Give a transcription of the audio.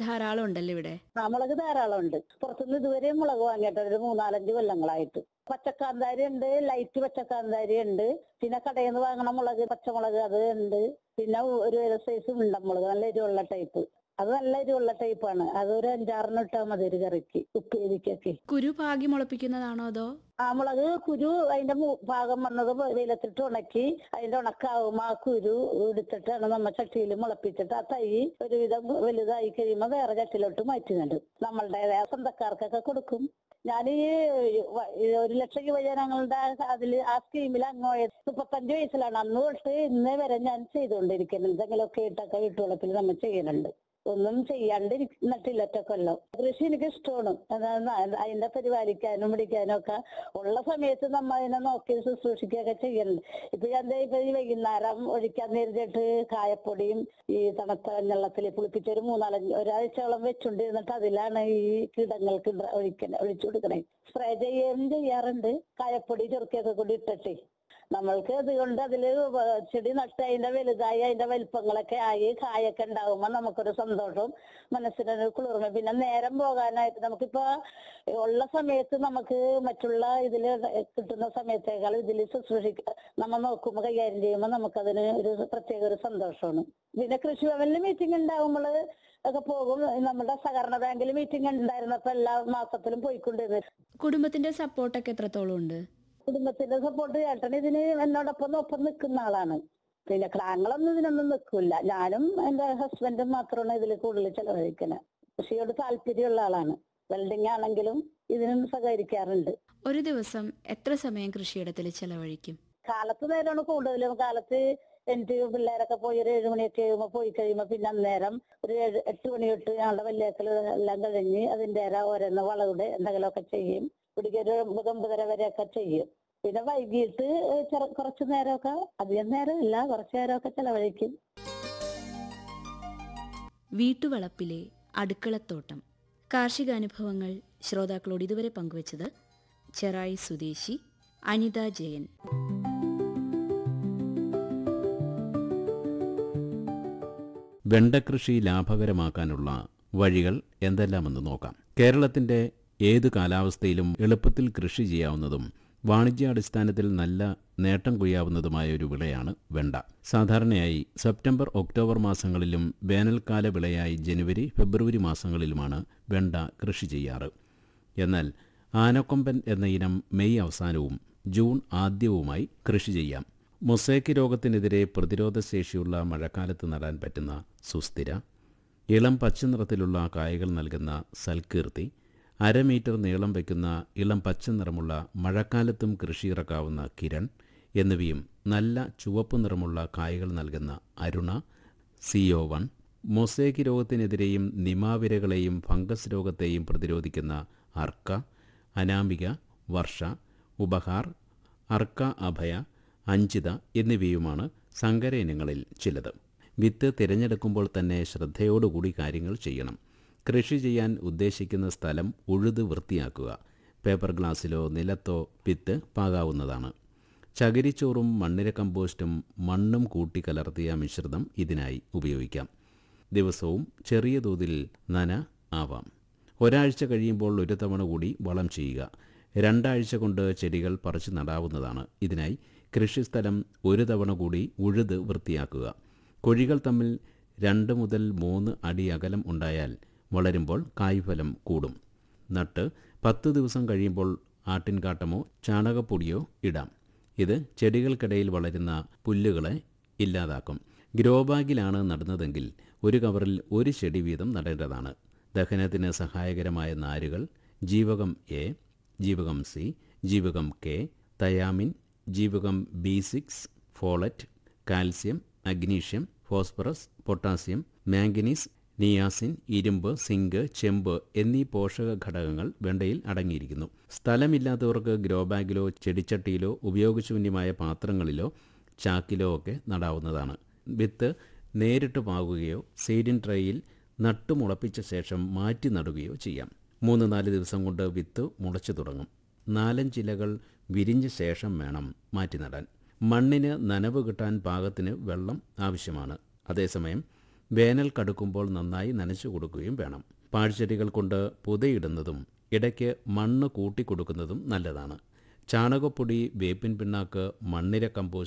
ധാരാളം ഉണ്ടല്ലോ ഇവിടെ ആ മുളക് ധാരാളം ഉണ്ട് പുറത്തുനിന്ന് ഇതുവരെ മുളക് വാങ്ങിയിട്ട് ഒരു മൂന്നാലഞ്ച് കൊല്ലങ്ങളായിട്ട് പച്ചക്കാന്താരി ഉണ്ട് ലൈറ്റ് പച്ചക്കാന്താരി ഉണ്ട് പിന്നെ കടയിൽ നിന്ന് വാങ്ങണ മുളക് പച്ചമുളക് അത് ഉണ്ട് പിന്നെ ഒരു സൈസ് ഉണ്ടമുളക് നല്ല എരിവുള്ള ടൈപ്പ് അത് നല്ല എരിവുള്ള ടൈപ്പാണ് അത് ഒരു അഞ്ചാറിന് ഇട്ടാൽ മതി ഒരു കറിക്ക് ഉപ്പേരിക്കൊക്കെ കുരു പാകി മുളപ്പിക്കുന്നതാണോ അതോ ആ മുളക് കുരു അതിന്റെ മു- ഭാഗം വന്നത് വെയിലത്തിട്ട് ഉണക്കി അതിന്റെ ഉണക്കാവുമ്പോ ആ കുരു എടുത്തിട്ടാണ് നമ്മ ചട്ടിയിൽ മുളപ്പിച്ചിട്ട് ആ തൈ ഒരുവിധം വലുതായി കഴിയുമ്പോൾ വേറെ ചട്ടിയിലോട്ട് മാറ്റി നടും നമ്മളുടെ സ്വന്തക്കാർക്കൊക്കെ കൊടുക്കും ഞാൻ ഈ വ- ഈ ഒരു ലക്ഷം യുവജനങ്ങളുടെ അതിൽ ആ സ്കീമിൽ അങ്ങോ മുപ്പത്തഞ്ച് വയസ്സിലാണ് അന്ന് തൊട്ട് ഇന്നേ വരെ ഞാൻ ചെയ്തുകൊണ്ടിരിക്കുന്നത് എന്തെങ്കിലുമൊക്കെ ഇട്ടൊക്കെ വീട്ടുവളപ്പിൽ നമ്മൾ ചെയ്യുന്നുണ്ട് ഒന്നും ചെയ്യാണ്ടിരുന്നിട്ടില്ല ഒറ്റ കൊല്ലം കൃഷി എനിക്ക് ഇഷ്ടമാണ് അതാണ് അതിന്റെ പരിപാലിക്കാനും പിടിക്കാനും ഒക്കെ ഉള്ള സമയത്ത് നമ്മ അതിനെ നോക്കി ശുശ്രൂഷിക്കുകയൊക്കെ ചെയ്യുന്നുണ്ട് ഇപ്പൊ ഞാൻ ദേ ഇപ്പൊ ഈ വൈകുന്നേരം ഒഴിക്കാൻ നേരിട്ട് കായപ്പൊടിയും ഈ തണുത്ത വെള്ളത്തിൽ പുളിപ്പിച്ച ഒരു മൂന്നാലഞ്ച് ഒരാഴ്ചയോളം വെച്ചുകൊണ്ടിരുന്നിട്ട് അതിലാണ് ഈ കീടങ്ങൾക്ക് ഇട- ഒഴിക്കണ ഒഴിച്ചു കൊടുക്കണേ സ്പ്രേ ചെയ്യുകയും ചെയ്യാറുണ്ട് കായപ്പൊടി ചെറുക്കിയൊക്കെ കൂടി ഇട്ടിട്ട് നമ്മൾക്ക് അതുകൊണ്ട് അതില് വ- ചെടി നട്ട് അതിന്റെ വലുതായി അതിന്റെ വലിപ്പങ്ങളൊക്കെ ആയി കായൊക്കെ ഉണ്ടാവുമ്പോ നമുക്കൊരു സന്തോഷവും മനസ്സിനൊരു കുളിർമ പിന്നെ നേരം പോകാനായിട്ട് നമുക്കിപ്പോ ഉള്ള സമയത്ത് നമുക്ക് മറ്റുള്ള ഇതില് കിട്ടുന്ന സമയത്തേക്കാൾ ഇതിൽ ശുശ്രൂഷിക്ക നമ്മ നോക്കുമ്പോ കൈകാര്യം ചെയ്യുമ്പോൾ നമുക്കതിന് ഒരു പ്രത്യേക ഒരു സന്തോഷമാണ് പിന്നെ കൃഷിഭവനിൽ മീറ്റിംഗ് ഉണ്ടാവുമ്പോൾ ഒക്കെ പോകും നമ്മുടെ സഹകരണ ബാങ്കിൽ മീറ്റിംഗ് ഉണ്ടായിരുന്നപ്പോ എല്ലാ മാസത്തിലും പോയിക്കൊണ്ടിരുന്നു കുടുംബത്തിന്റെ സപ്പോർട്ടൊക്കെ എത്രത്തോളം ഉണ്ട് കുടുംബത്തിന്റെ സപ്പോർട്ട് ചേട്ടൻ ഇതിന് എന്നോടൊപ്പം ഒപ്പം നിൽക്കുന്ന ആളാണ് പിന്നെ ക്ലാങ്ങളൊന്നും ഇതിനൊന്നും നിൽക്കില്ല ഞാനും എന്റെ ഹസ്ബൻഡും മാത്രമാണ് ഇതിൽ കൂടുതൽ ചെലവഴിക്കുന്നത് കൃഷിയോട് താല്പര്യമുള്ള ആളാണ് വെൽഡിംഗ് ആണെങ്കിലും ഇതിനും സഹകരിക്കാറുണ്ട് ഒരു ദിവസം എത്ര സമയം കൃഷിയിടത്തിൽ ചെലവഴിക്കും കാലത്ത് നേരമാണ് കൂടുതലും കാലത്ത് എനിക്ക് പിള്ളേരൊക്കെ പോയി ഒരു ഏഴ് മണിയൊക്കെ കഴിയുമ്പോ പോയി കഴിയുമ്പോ പിന്നെ അന്നേരം ഒരു ഏഴ് എട്ട് മണി തൊട്ട് ഞങ്ങളുടെ വല്യേക്കൽ എല്ലാം കഴിഞ്ഞ് അതിന്റെ ഓരോന്ന് വളവിടെ എന്തെങ്കിലുമൊക്കെ ചെയ്യും പിടിക്കുക ഒരു ഒമ്പത് ഒമ്പതര വരെയൊക്കെ ചെയ്യും പിന്നെ വൈകിട്ട് ചെറു കുറച്ചു നേരമൊക്കെ അധികം നേരമില്ല കുറച്ചു നേരമൊക്കെ ചെലവഴിക്കും വീട്ടുവളപ്പിലെ അടുക്കളത്തോട്ടം കാർഷികാനുഭവങ്ങൾ ശ്രോതാക്കളോട് ഇതുവരെ പങ്കുവച്ചത് ചെറായി സ്വദേശി അനിത ജയൻ വെണ്ടകൃഷി ലാഭകരമാക്കാനുള്ള വഴികൾ എന്തെല്ലാമെന്ന് നോക്കാം കേരളത്തിന്റെ ഏത് കാലാവസ്ഥയിലും എളുപ്പത്തിൽ കൃഷി ചെയ്യാവുന്നതും വാണിജ്യാടിസ്ഥാനത്തിൽ നല്ല നേട്ടം കൊയ്യാവുന്നതുമായ ഒരു വിളയാണ് വെണ്ട സാധാരണയായി സെപ്റ്റംബർ ഒക്ടോബർ മാസങ്ങളിലും വേനൽക്കാല വിളയായി ജനുവരി ഫെബ്രുവരി മാസങ്ങളിലുമാണ് വെണ്ട കൃഷി ചെയ്യാറ് എന്നാൽ ആനക്കൊമ്പൻ എന്ന ഇനം മെയ് അവസാനവും ജൂൺ ആദ്യവുമായി കൃഷി ചെയ്യാം മൊസൈക്ക് രോഗത്തിനെതിരെ പ്രതിരോധശേഷിയുള്ള മഴക്കാലത്ത് നടാൻ പറ്റുന്ന സുസ്ഥിര ഇളം പച്ച നിറത്തിലുള്ള കായകൾ നൽകുന്ന സൽകീർത്തി അര മീറ്റർ നീളം വയ്ക്കുന്ന ഇളം പച്ച നിറമുള്ള മഴക്കാലത്തും കൃഷിയിറക്കാവുന്ന കിരൺ എന്നിവയും നല്ല ചുവപ്പ് നിറമുള്ള കായകൾ നൽകുന്ന അരുണ സിഒ വൺ മൊസൈക്ക് രോഗത്തിനെതിരെയും നിമാവിരകളെയും ഫംഗസ് രോഗത്തെയും പ്രതിരോധിക്കുന്ന അർക്ക അനാമിക വർഷ ഉപഹാർ അർക്ക അഭയ അഞ്ചിത എന്നിവയുമാണ് സങ്കര ഇനങ്ങളിൽ ചിലത് വിത്ത് തിരഞ്ഞെടുക്കുമ്പോൾ തന്നെ ശ്രദ്ധയോടുകൂടി കാര്യങ്ങൾ ചെയ്യണം കൃഷി ചെയ്യാൻ ഉദ്ദേശിക്കുന്ന സ്ഥലം ഉഴുത് വൃത്തിയാക്കുക പേപ്പർ ഗ്ലാസ്സിലോ നിലത്തോ വിത്ത് പാകാവുന്നതാണ് ചകിരിച്ചോറും മണ്ണിര കമ്പോസ്റ്റും മണ്ണും കൂട്ടി കലർത്തിയ മിശ്രിതം ഇതിനായി ഉപയോഗിക്കാം ദിവസവും ചെറിയ തോതിൽ നന ആവാം ഒരാഴ്ച കഴിയുമ്പോൾ ഒരു തവണ കൂടി വളം ചെയ്യുക രണ്ടാഴ്ച കൊണ്ട് ചെടികൾ പറിച്ചു നടാവുന്നതാണ് ഇതിനായി കൃഷിസ്ഥലം ഒരു തവണ കൂടി ഉഴുത് വൃത്തിയാക്കുക കുഴികൾ തമ്മിൽ രണ്ട് മുതൽ മൂന്ന് അടി അകലം ഉണ്ടായാൽ വളരുമ്പോൾ കായ്ഫലം കൂടും നട്ട് പത്ത് ദിവസം കഴിയുമ്പോൾ ആട്ടിൻകാട്ടമോ ചാണകപ്പൊടിയോ ഇടാം ഇത് ചെടികൾക്കിടയിൽ വളരുന്ന പുല്ലുകളെ ഇല്ലാതാക്കും ഗ്രോ ബാഗിലാണ് നടുന്നതെങ്കിൽ ഒരു കവറിൽ ഒരു ചെടി വീതം നടേണ്ടതാണ് ദഹനത്തിന് സഹായകരമായ നാരുകൾ ജീവകം എ ജീവകം സി ജീവകം കെ തയാമിൻ ജീവകം B six folate calcium magnesium phosphorus potassium manganese niacin ഇരുമ്പ് സിങ്ക് ചെമ്പ് എന്നീ പോഷക ഘടകങ്ങൾ വെണ്ടയിൽ അടങ്ങിയിരിക്കുന്നു സ്ഥലമില്ലാത്തവർക്ക് ഗ്രോ ബാഗിലോ ചെടിച്ചട്ടിയിലോ ഉപയോഗശൂന്യമായ പാത്രങ്ങളിലോ ചാക്കിലോ ഒക്കെ നടാവുന്നതാണ് വിത്ത് നേരിട്ട് പാകുകയോ സീഡിൻ ട്രേയിൽ നട്ടുമുളപ്പിച്ച ശേഷം മാറ്റി നടുകയോ ചെയ്യാം മൂന്ന് നാല് ദിവസം കൊണ്ട് വിത്ത് മുളച്ചു തുടങ്ങും നാലഞ്ചിലകൾ വിരിഞ്ഞ ശേഷം വേണം മാറ്റി നടാൻ മണ്ണിന് നനവ് കിട്ടാൻ പാകത്തിന് വെള്ളം ആവശ്യമാണ് അതേസമയം വേനൽ കടുക്കുമ്പോൾ നന്നായി നനച്ചു കൊടുക്കുകയും വേണം പാഴ്ചെടികൾ കൊണ്ട് പുതയിടുന്നതും ഇടയ്ക്ക് മണ്ണ് കൂട്ടിക്കൊടുക്കുന്നതും നല്ലതാണ് ചാണകപ്പൊടി വേപ്പിൻ പിണ്ണാക്ക് മണ്ണിര കമ്പോസ്റ്റ്